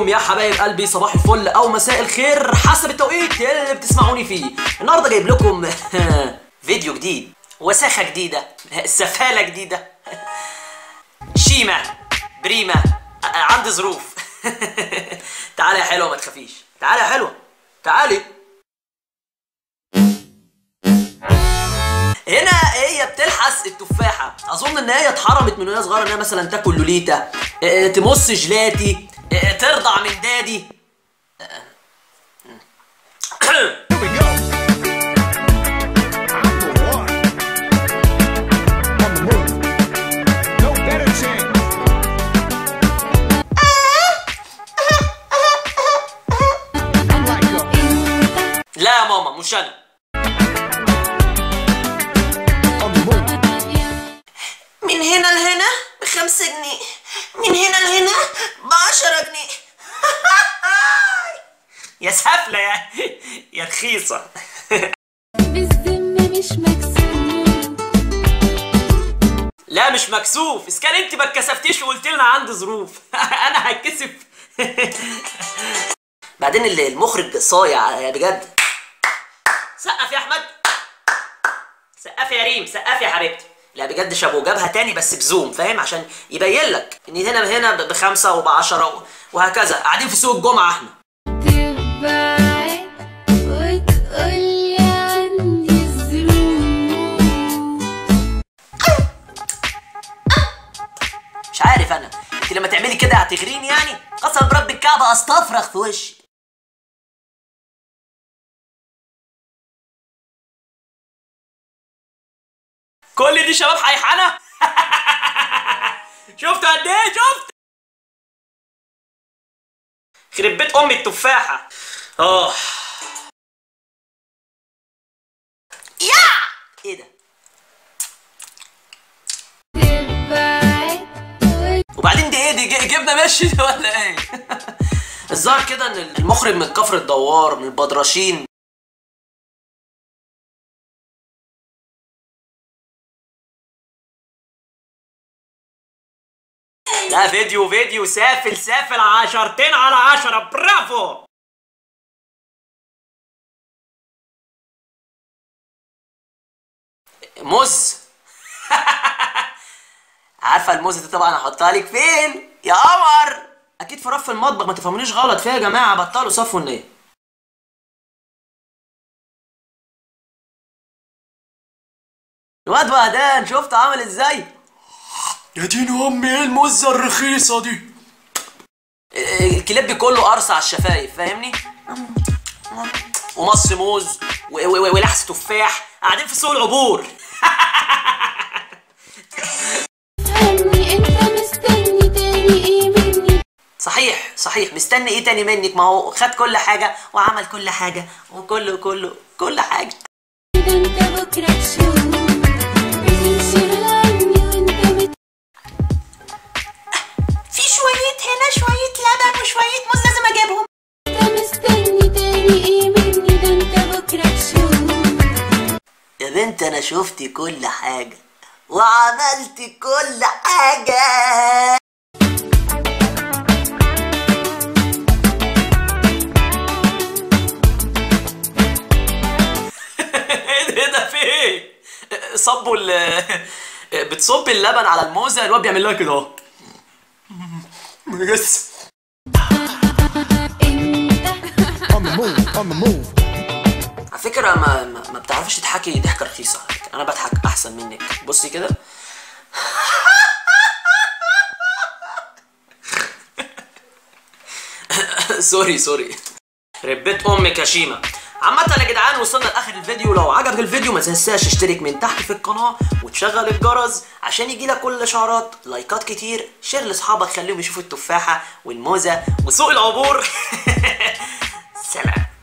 عليكم يا حبايب قلبي صباح الفل او مساء الخير حسب التوقيت اللي بتسمعوني فيه النهارده جايب لكم فيديو جديد وساخه جديده سفاله جديده شيمه بريمه ع- عندي ظروف تعالى يا حلوه ما تخافيش تعالى يا حلوه تعالي هنا هي بتلحس التفاحة أظن إن هي اتحرمت من وهي صغيرة إن هي مثلا تاكل لوليتا آه، تمص جلاتي آه، ترضع من دادي Here we go. I'm the one. On the move. No better chance. I'm like a لا يا ماما مش أنا on the move. من هنا لهنا بخمسة جنيه من هنا لهنا بعشرة جنيه يا سفلة يا يا رخيصة بالذمة مش مكسوف لا مش مكسوف إذا كان أنت ما اتكسفتيش وقلت لنا عندي ظروف أنا هتكسف بعدين ال- المخرج صايع بجد سقف يا أحمد سقف يا ريم سقف يا حبيبتي لا بجد شابو جابها تاني بس بزوم فاهم عشان يبين لك ان هنا هنا ب- بخمسه وبعشره وهكذا قاعدين في سوق الجمعه احنا تبعد وتقولي عندي الظروف مش عارف انا انت لما تعملي كده هتغريني يعني قسم برب الكعبه استفرغ في وشي كل دي شباب حيحانه شفت قد ايه شفت خرب بيت ام التفاحه اه يا ايه ده تبعد وبعدين دي ايه دي ج- جبنه مشي دي ولا ايه؟ الظاهر كده ان المخرج من كفر الدوار من البدرشين لا فيديو فيديو سافل سافل عشرتين على عشرة برافو موز عارفه الموز دي طبعا هحطها لك فين يا قمر اكيد في رف المطبخ ما تفهمونيش غلط فيها يا جماعه بطلوا صفوا النيه الواد وهدان شفت عامل ازاي يا دين امي ايه المزه الرخيصه دي الكليب كله قرص على الشفايف فاهمني ومص موز و- و- و- ولحس تفاح قاعدين في سوق العبور فهمني انت مستني تاني ايه مني صحيح صحيح مستني ايه تاني منك ما هو خد كل حاجة وعمل كل حاجة وكله كله كل حاجة ده انت بكرة تشوف بتنشغل عني وانت بت في شوية هنا شوية لبن وشوية موز لازم اجيبهم انت مستني تاني ايه مني ده انت بكرة تشوف يا بنت انا شفت كل حاجة وعملت كل حاجة ايه ده ايه ده في ايه؟ صبوا ال بتصب اللبن على الموزه الواد بيعمل لها كده اهو يس انت On the move. On the move. على فكرة ما, ما, ما بتعرفش تضحكي ضحكة رخيصة على فكرة أنا بضحك أحسن منك بصي كده سوري سوري ربيت أمك يا شيمة عامة يا جدعان وصلنا لآخر الفيديو لو عجبك الفيديو ما تنساش تشترك من تحت في القناة وتشغل الجرس عشان يجيلك كل الإشعارات لايكات كتير شير لأصحابك خليهم يشوفوا التفاحة والموزة وسوق العبور سلام